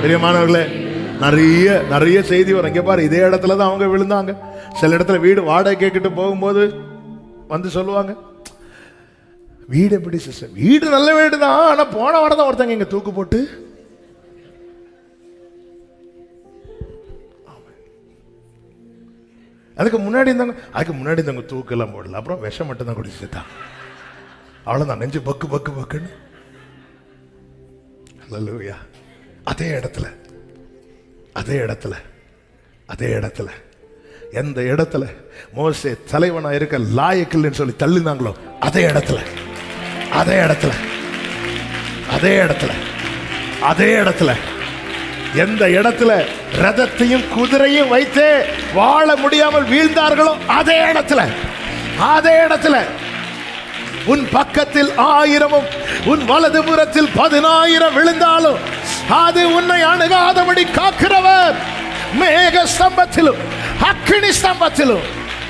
பிரியமானவர்களே நிறைய நிறைய செய்தி வரும் இங்க பாரு இதே இடத்துல தான் அவங்க விழுந்தாங்க சில இடத்துல வீடு வாடகை கேட்டுட்டு போகும்போது வந்து சொல்லுவாங்க வீடு எப்படி சிஸ்டர் வீடு நல்ல வீடு தான் ஆனா போன வாரம் தான் ஒருத்தங்க இங்க தூக்கு போட்டு அதுக்கு முன்னாடி இருந்தாங்க அதுக்கு முன்னாடி இருந்தாங்க தூக்கெல்லாம் போடல அப்புறம் விஷம் மட்டும் தான் குடிச்சு செத்தான் அவ்வளவுதான் நெஞ்சு பக்கு பக்கு பக்குன்னு அல்லேலூயா அதே இடத்துல அதே இடத்துல அதே இடத்துல எந்த இடத்துல மோசே தலைவனா இருக்க லாயக்கில்லைன்னு சொல்லி தள்ளினாங்களோ அதே இடத்துல அதே இடத்துல அதே இடத்துல அதே இடத்துல எந்த இடத்துல ரதத்தையும் குதிரையும் வைத்து வாழ முடியாமல் வீழ்ந்தார்களோ அதே இடத்துல அதே இடத்துல உன் பக்கத்தில் ஆயிரமும் உன் வலதுபுறத்தில் பதினாயிரம் விழுந்தாலும் அது உன்னை அணுகாதபடி காக்கிறவர் மேக ஸ்தம்பத்திலும் அக்கினி ஸ்தம்பத்திலும்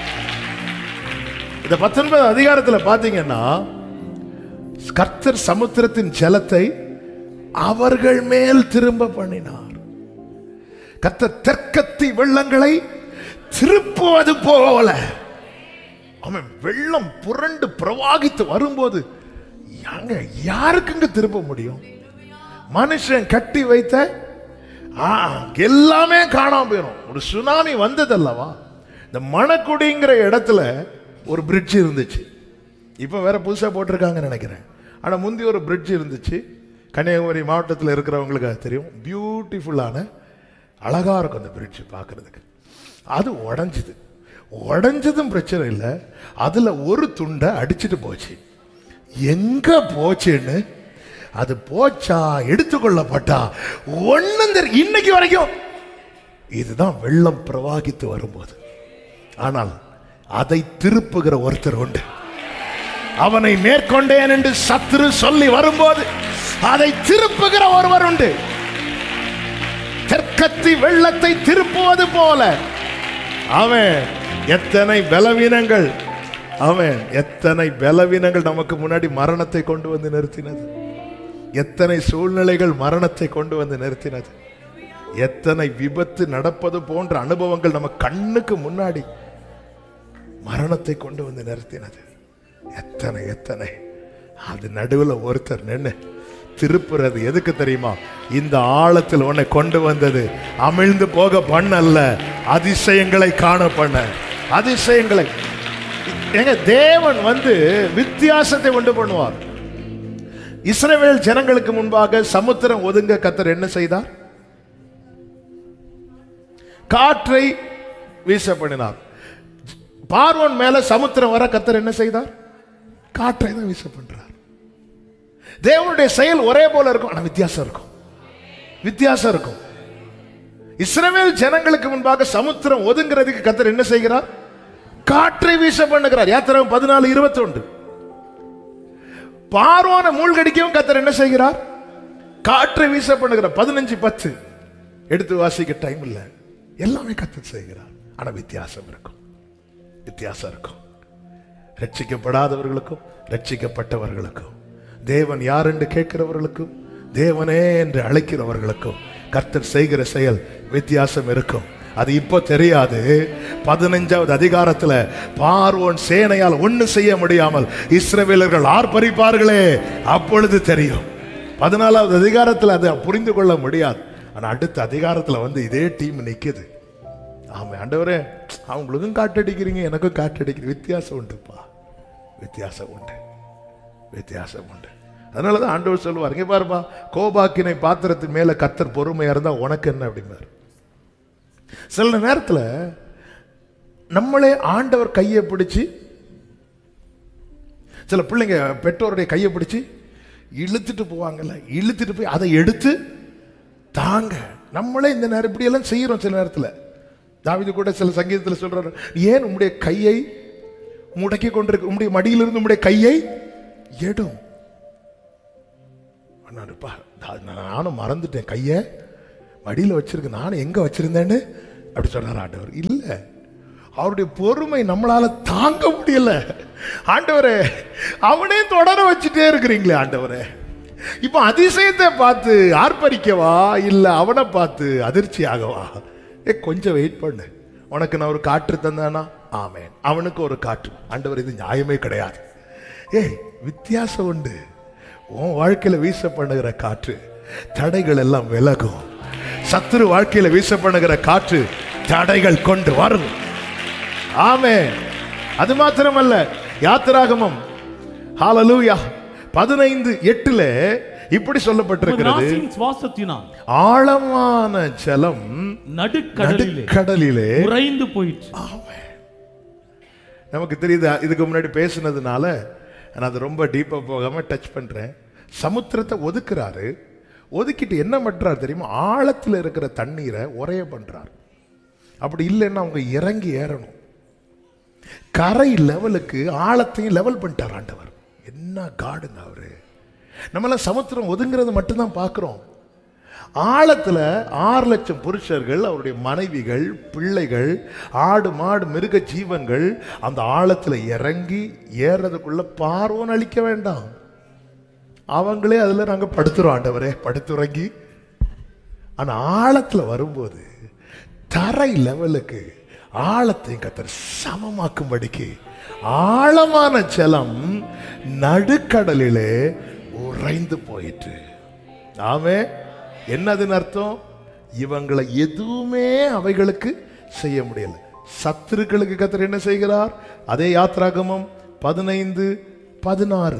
இந்த பத்தொன்பது அதிகாரத்துல பாத்தீங்கன்னா கர்த்தர் சமுத்திரத்தின் ஜலத்தை அவர்கள் மேல் திரும்ப பண்ணினார் கர்த்தர் தெற்கத்தி வெள்ளங்களை திருப்புவது போல அவன் வெள்ளம் புரண்டு பிரவாகித்து வரும்போது யாங்க யாருக்குங்க திருப்ப முடியும் மனுஷன் கட்டி வைத்த ஆ, எல்லாமே காணாம போயிடும் ஒரு சுனாமி வந்ததல்லவா இந்த மணக்குடிங்கிற இடத்துல ஒரு பிரிட்ஜ் இருந்துச்சு இப்போ வேற புதுசா போட்டிருக்காங்கன்னு நினைக்கிறேன் ஆனா முந்தி ஒரு பிரிட்ஜ் இருந்துச்சு கன்னியாகுமரி மாவட்டத்தில் இருக்கிறவங்களுக்கு அது தெரியும் பியூட்டிஃபுல்லான அழகா இருக்கும் அந்த பிரிட்ஜ் பார்க்கிறதுக்கு அது உடஞ்சுது உடஞ்சதும் பிரச்சனை இல்லை அதுல ஒரு துண்டை அடிச்சிட்டு போச்சு எங்க போச்சுன்னு அது போச்சா எடுத்துக்கொள்ளப்பட்டா ஒண்ணும் தெரி- இன்னைக்கு வரைக்கும் இதுதான் வெள்ளம் பிரவாகித்து வரும்போது ஆனால் அதை திருப்புகிற ஒருத்தர் உண்டு அவனை மேற்கொண்டேன் என்று சத்துரு சொல்லி வரும்போது அதை திருப்புகிற ஒருவர் உண்டு தெற்கத்தி வெள்ளத்தை திருப்புவது போல அவன் எத்தனை பலவீனங்கள் அவன் எத்தனை பலவீனங்கள் நமக்கு முன்னாடி மரணத்தை கொண்டு வந்து நிறுத்தினது எத்தனை சூழ்நிலைகள் மரணத்தை கொண்டு வந்து நிறுத்தினது எத்தனை விபத்து நடப்பது போன்ற அனுபவங்கள் நம்ம கண்ணுக்கு முன்னாடி மரணத்தை கொண்டு வந்து நிறுத்தினது எத்தனை எத்தனை அது நடுவுல ஒருத்தர் நின்று திருப்புறது எதுக்கு தெரியுமா இந்த ஆழத்தில் உன்னை கொண்டு வந்தது அமிழ்ந்து போக பண்ணல்ல அதிசயங்களை காண பண்ண அதிசயங்களை ஏங்க தேவன் வந்து வித்தியாசத்தை உண்டு பண்ணுவார் இஸ்ரவேல் ஜனங்களுக்கு முன்பாக சமுத்திரம் ஒதுங்க கத்தர் என்ன செய்தார் காற்றை வீச பண்ணினார் பார்வோன் மேல சமுத்திரம் வர கத்தர் என்ன செய்தார் காற்றை தான் வீச பண்றார் தேவனுடைய செயல் ஒரே போல இருக்கும் ஆனா வித்தியாசம் இருக்கும் வித்தியாசம் இருக்கும் இஸ்ரவேல் ஜனங்களுக்கு முன்பாக சமுத்திரம் ஒதுங்கிறதுக்கு கத்தர் என்ன செய்கிறார் காற்றை வீச பண்ணுகிறார் யாத்திரம் பதினாலு இருபத்தி ஒன்று பார்வோனை மூழ்கடிக்கவும் கத்தர் என்ன செய்கிறார் காற்றை வீச பண்ணுகிறார் பதினஞ்சு பத்து எடுத்து வாசிக்க டைம் இல்லை எல்லாமே கத்தர் செய்கிறார் ஆனா வித்தியாசம் இருக்கும் வித்தியாசம் இருக்கும் ரட்சிக்கப்படாதவர்களுக்கும் ரட்சிக்கப்பட்டவர்களுக்கும் தேவன் யார் என்று கேட்கிறவர்களுக்கும் தேவனே என்று அழைக்கிறவர்களுக்கும் கர்த்தர் செய்கிற செயல் வித்தியாசம் இருக்கும் அது இப்போ தெரியாது பதினஞ்சாவது அதிகாரத்துல பார்வோன் சேனையால் ஒண்ணு செய்ய முடியாமல் இஸ்ரவேலர்கள் ஆர்ப்பரிப்பார்களே அப்பொழுது தெரியும் பதினாலாவது அதிகாரத்துல அதை புரிந்து கொள்ள முடியாது ஆனா அடுத்த அதிகாரத்துல வந்து இதே டீம் நிக்குது ஆமா ஆண்டவரே அவங்களுக்கும் காட்டடிக்கிறீங்க எனக்கும் காட்டடிக்கிறீங்க வித்தியாசம் உண்டுப்பா வித்தியாசம் உண்டு வித்தியாசம் உண்டு அதனால தான் ஆண்டவர் சொல்லுவார் இங்க பாருப்பா கோபாக்கினை பாத்திரத்தின் மேல கத்தர் பொறுமையா இருந்தா உனக்கு என்ன அப்படிம்பாரு சில நேரத்துல நம்மளே ஆண்டவர் கையை பிடிச்சு சில பிள்ளைங்க பெற்றோருடைய கையை பிடிச்சு இழுத்துட்டு போவாங்கல்ல இழுத்துட்டு போய் அதை எடுத்து தாங்க நம்மளே இந்த நேரம் இப்படி எல்லாம் செய்யறோம் சில நேரத்துல தாவீது கூட சில சங்கீதத்தில் சொல்றாரு ஏன் உம்முடைய கையை முடக்கி கொண்டிருக்க உம்முடைய மடியிலிருந்து உம்முடைய கையை எடும் அண்ணாருப்பா, நான் நானும் மறந்துட்டேன் கையை மடியில் வச்சிருக்கேன் நானும் எங்க வச்சிருந்தேன்னு அப்படி சொன்னார் ஆண்டவர் இல்ல அவருடைய பொறுமை நம்மளால தாங்க முடியல ஆண்டவரே அவனே தொடர வச்சுட்டே இருக்கிறீங்களே ஆண்டவரே இப்ப அதிசயத்தை பார்த்து ஆர்ப்பரிக்கவா இல்ல அவனை பார்த்து அதிர்ச்சி ஆகவா ஏ கொஞ்சம் வெயிட் பண்ணு உனக்கு நான் ஒரு காற்று தந்தானா ஆமென் அவனுக்கு ஒரு காற்று ஆண்டவர் இது நியாயமே கிடையாது ஏய் வித்தியாசம் உண்டு உன் வாழ்க்கையில வீச பண்ணுகிற காற்று தடைகள் எல்லாம் விலகும் சத்துரு வாழ்க்கையில வீச பண்ணுகிற காற்று தடைகள் கொண்டு வரும் ஆமே அது மாத்திரமல்ல யாத்திராகமம் ஹalleluya பதினைந்து எட்டுல இப்படி உமது சொல்லப்பட்டிருக்கிறது நாசியின் சுவாசத்தினால் ஆழமான ஜலம் நடுக்கடலிலே நடுக்கடலிலே உறைந்து போயிற்று நமக்கு தெரியுது இதுக்கு முன்னாடி பேசுனதுனால நான் அது ரொம்ப டீப்பா போகாம டச் பண்றேன் சமுத்திரத்தை ஒதுக்குறாரு ஒதுக்கிட்டு என்ன பண்றாரு தெரியுமா ஆழத்துல இருக்கிற தண்ணீரை உரைய பண்றாரு அப்படி இல்லைன்னா அவங்க இறங்கி ஏறணும் கரை லெவலுக்கு ஆழத்தையும் லெவல் பண்ணிட்டார் ஆண்டவர் என்ன காடுங்க அவரு நம்மளாம் சமுத்திரம் ஒதுங்கிறது மட்டும்தான் பார்க்குறோம் ஆழத்துல ஆறு லட்சம் புருஷர்கள் அவருடைய மனைவிகள் பிள்ளைகள் ஆடு மாடு மிருக ஜீவன்கள் அந்த ஆழத்துல இறங்கி ஏறதுக்குள்ள பார்வன் அழிக்க வேண்டாம் அவங்களே அதுல நாங்க படுத்துறோம் ஆண்டவரே படுத்துறங்கி ஆனா ஆழத்துல வரும்போது தரை லெவலுக்கு ஆழத்தை கத்தர் சமமாக்கும்படிக்கு ஆழமான ஜலம் நடுக்கடலிலே உறைந்து போயிற்று ஆமே என்னதுன்னு அர்த்தம் இவங்களை எதுவுமே அவைகளுக்கு செய்ய முடியல சத்துருக்களுக்கு கத்தர் என்ன செய்கிறார் அதே யாத்ராகமம் பதினைந்து பதினாறு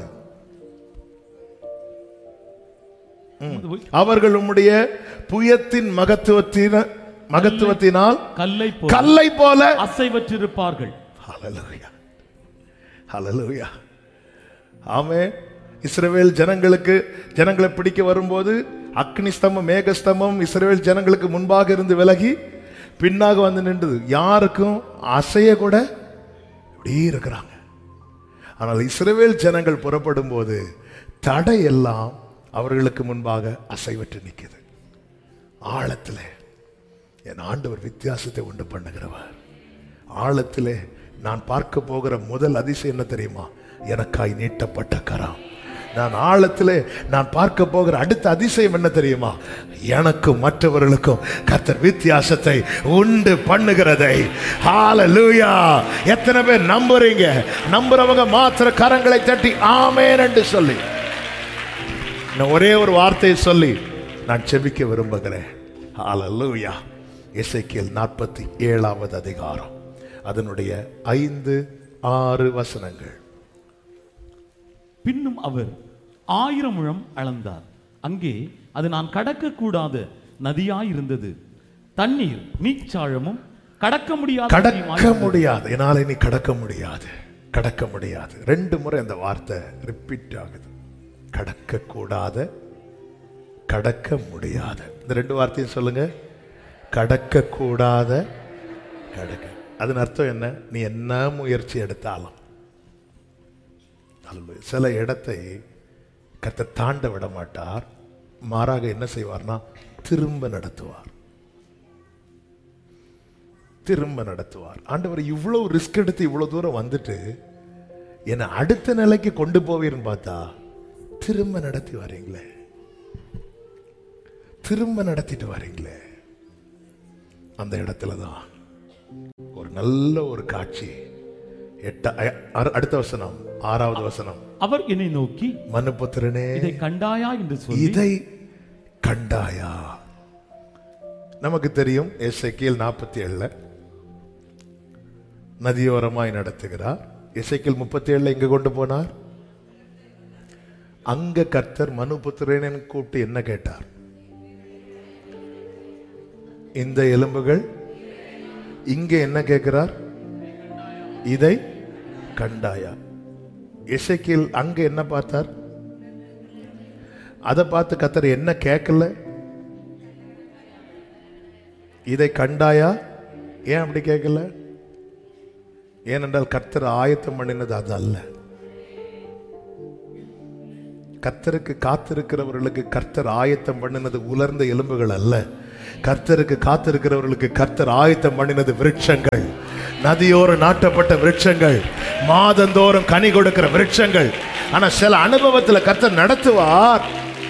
அவர்கள் உம்முடைய புயத்தின் மகத்துவத்தின மகத்துவத்தினால் கல்லை போல கல்லை போல அசைவற்றிருப்பார்கள் ஹalleluya ஹalleluya ஆமே இஸ்ரவேல் ஜனங்களுக்கு ஜனங்களை பிடிக்க வரும்போது அக்னி ஸ்தம்பம் மேகஸ்தம்பம் இஸ்ரவேல் ஜனங்களுக்கு முன்பாக இருந்து விலகி பின்னாக வந்து நின்றது யாருக்கும் அசைய கூட இப்படி இருக்கிறாங்க ஆனால் இஸ்ரவேல் ஜனங்கள் புறப்படும் போது தடை எல்லாம் அவர்களுக்கு முன்பாக அசைவற்று நிற்குது ஆழத்திலே என் ஆண்டவர் வித்தியாசத்தை உண்டு பண்ணுகிறவர் ஆழத்திலே நான் பார்க்க போகிற முதல் அதிசயம் என்ன தெரியுமா எனக்காய் நீட்டப்பட்ட கரம் நான் ஆழத்திலே நான் பார்க்க போகிற அடுத்த அதிசயம் என்ன தெரியுமா எனக்கும் மற்றவர்களுக்கும் கர்த்தர் வித்தியாசத்தை உண்டு பண்ணுகிறதை ஹalleluya எத்தனை பேர் நம்புறீங்க நம்புறவங்க மாத்திர கரங்களை தட்டி ஆமென் என்று சொல்லி நான் ஒரே ஒரு வார்த்தையை சொல்லி நான் செபிக்க விரும்புகிறேன் ஹalleluya எசேக்கியேல் நாற்பத்தி ஏழாவது அதிகாரம் அதனுடைய ஐந்து ஆறு வசனங்கள் பின்னும் அவர் ஆயிரம் முழம் அளந்தார் அங்கே அது நான் கடக்க கூடாத நதியாயிருந்தது தண்ணீர் நீச்சாழமும் கடக்க முடியாத கடக்க நதியுமாய் முடியாது என்னால இனி கடக்க முடியாது கடக்க முடியாது ரெண்டு முறை அந்த வார்த்தை ரிப்பீட் ஆகுது கடக்க கூடாத கடக்க முடியாத இந்த ரெண்டு வார்த்தையும் சொல்லுங்க கடக்க கூடாத கடக்க அதன் அர்த்தம் என்ன நீ என்ன முயற்சி எடுத்தாலும் அல்ல, சில இடத்தை கத்த தாண்ட விட மாட்டார் மாறாக என்ன செய்வார்னா திரும்ப நடத்துவார் திரும்ப நடத்துவார் ஆண்டவர் இவ்வளவு ரிஸ்க் எடுத்து இவ்வளவு தூரம் வந்துட்டு என்னை அடுத்த நிலைக்கு கொண்டு போவீர்னு பார்த்தா திரும்ப நடத்தி வரீங்களே திரும்ப நடத்திட்டு வரீங்களே அந்த இடத்துல தான் ஒரு நல்ல ஒரு காட்சி எட்ட அ- அ- அடுத்த வசனம் ஆறாவது வசனம் அவர் என்னை நோக்கி மனுபுத்திரனே இதை கண்டாயா என்று சொல்லி இதை கண்டாயா நமக்கு தெரியும் எசைக்கியல் நாற்பத்தி ஏழுல நதியோரமாய் நடத்துகிறார் எசைக்கியல் முப்பத்தி ஏழுல எங்க கொண்டு போனார் அங்க கர்த்தர் மனுபுத்திரன் கூப்பிட்டு என்ன கேட்டார் இந்த எலும்புகள் இங்க என்ன கேட்கிறார் இதை கண்டாயா எசைக்கியல் அங்க என்ன பார்த்தார் அதை பார்த்து கத்தர் என்ன கேட்கல இதை கண்டாயா ஏன் அப்படி கேட்கல ஏனென்றால் கர்த்தர் ஆயத்தம் பண்ணினது அது அல்ல கர்த்தருக்கு காத்திருக்கிறவர்களுக்கு கர்த்தர் ஆயத்தம் பண்ணினது உலர்ந்த எலும்புகள் அல்ல கர்த்தருக்கு காத்திருக்கிறவர்களுக்கு கர்த்தர் ஆயத்தம் பண்ணினது விருட்சங்கள் நதியோரம் நாட்டப்பட்ட விருட்சங்கள் மாதந்தோறும் கனி கொடுக்கிற விருட்சங்கள் ஆனா சில அனுபவத்துல கர்த்தர் நடத்துவார்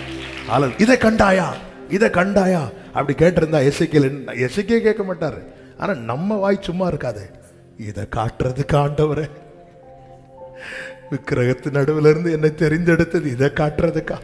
ஆளல் இதை கண்டாயா இதை கண்டாயா அப்படி கேட்டிருந்தா எசைக்கேல் எசைக்கே கேட்க மாட்டாரு ஆனா நம்ம வாய் சும்மா இருக்காது இதை காட்டுறதுக்கு ஆண்டவரே விக்கிரகத்து நடுவுல இருந்து என்னை தெரிந்தெடுத்தது இதை காட்டுறதுக்கா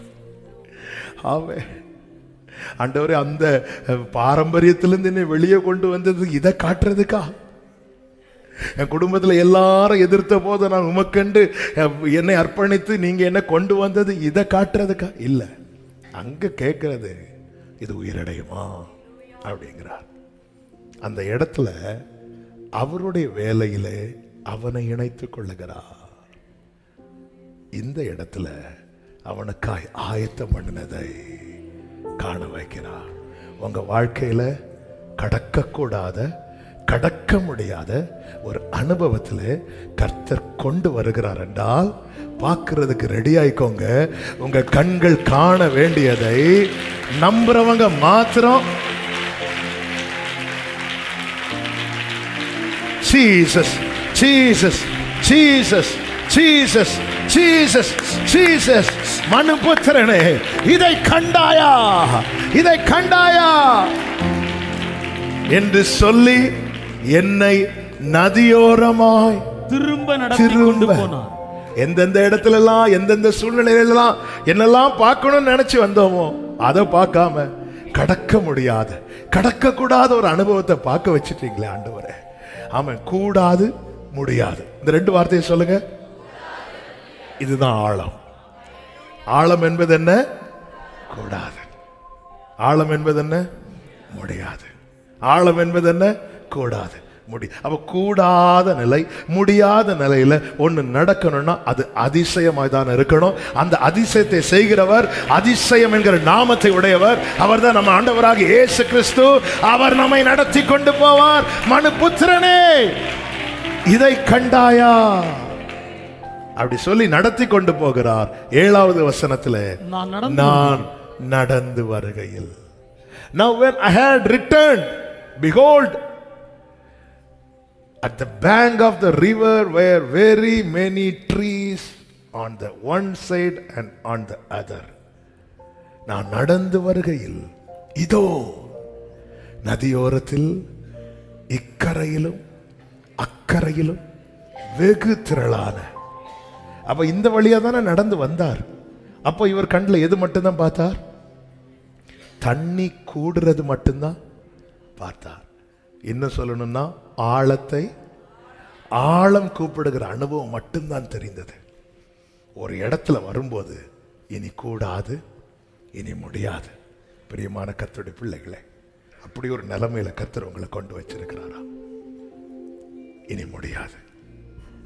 ஆவே ஆண்டவரே அந்த அஹ், பாரம்பரியத்திலிருந்து என்னை வெளியே கொண்டு வந்தது இதை காட்டுறதுக்கா என் குடும்பத்துல எல்லாரும் எதிர்த்த போது நான் உமக்கண்டு அஹ், என்னை அர்ப்பணித்து நீங்க என்ன கொண்டு வந்தது இதை காட்டுறதுக்கா இல்ல அங்க கேட்கறது இது உயிரடையுமா அப்படிங்கிறார் அந்த இடத்துல அவருடைய வேலையிலே அவனை இணைத்துக் கொள்ளுகிறார் இந்த இடத்துல அவனுக்காய் ஆயத்தம் பண்ணினதை காண வைக்கிறார் உங்க வாழ்க்கையில கடக்கக்கூடாத கடக்க முடியாத ஒரு அனுபவத்தில் கர்த்தர் கொண்டு வருகிறார் என்றால் பார்க்கிறதுக்கு ரெடி ஆயிக்கோங்க உங்க கண்கள் காண வேண்டியதை நம்புறவங்க மாத்திரம் Jesus, Jesus, Jesus, Jesus, Jesus, Jesus, மனுபுத்திரனே இதை கண்டாயா இதை கண்டாயா என்று சொல்லி என்னை நதியோரமாய் திரும்ப நடத்தி கொண்டு திரும்ப போனார் எந்தெந்த இடத்துல எல்லாம் எந்தெந்த சூழ்நிலையிலாம் என்னெல்லாம் பார்க்கணும்னு நினைச்சு வந்தோமோ அதை பார்க்காம கடக்க முடியாத கடக்க கூடாத ஒரு அனுபவத்தை பார்க்க வச்சிட்டீங்களே ஆண்டவரே ஆமாம் கூடாது முடியாது இந்த ரெண்டு வார்த்தையை சொல்லுங்க இதுதான் ஆழம் ஆழம் என்பது என்ன கூடாது ஆழம் என்பது என்ன முடியாது ஆழம் என்பது என்ன கூடாது முடி அப்ப கூடாத நிலை முடியாத நிலையில ஒண்ணு நடக்கணும்னா அது அதிசயமாய் தான் இருக்கணும் அந்த அதிசயத்தை செய்கிறவர் அதிசயம் என்கிற நாமத்தை உடையவர் அவர்தான் நம்ம ஆண்டவராக இயேசு கிறிஸ்து அவர் நம்மை நடத்தி கொண்டு போவார் மனு புத்திரனே இதை கண்டாயா அப்படி சொல்லி நடத்தி கொண்டு போகிறார் ஏழாவது வசனத்துல நான் நடந்து நான் நடந்து வருகையில் Now when I had returned, behold, at the bank of the river were very many trees on the one side and on the other. நான் நடந்து வருகையில் இதோ நதியோரத்தில் இக்கரையிலும் அக்கரையிலும் வெகு திரளான அப்ப இந்த வழியா தானே நடந்து வந்தார் அப்போ இவர் கண்ணில் எது மட்டும்தான் பார்த்தார் தண்ணி கூடுறது மட்டும்தான் பார்த்தார் இன்னும் சொல்லணும்னா ஆழத்தை ஆழம் கூப்பிடுகிற அனுபவம் மட்டும்தான் தெரிந்தது ஒரு இடத்துல வரும்போது இனி கூடாது இனி முடியாது பிரியமான கத்தருடைய பிள்ளைகளே அப்படி ஒரு நிலைமையில கத்தர் உங்களை கொண்டு வச்சிருக்கிறாரா இனி முடியாது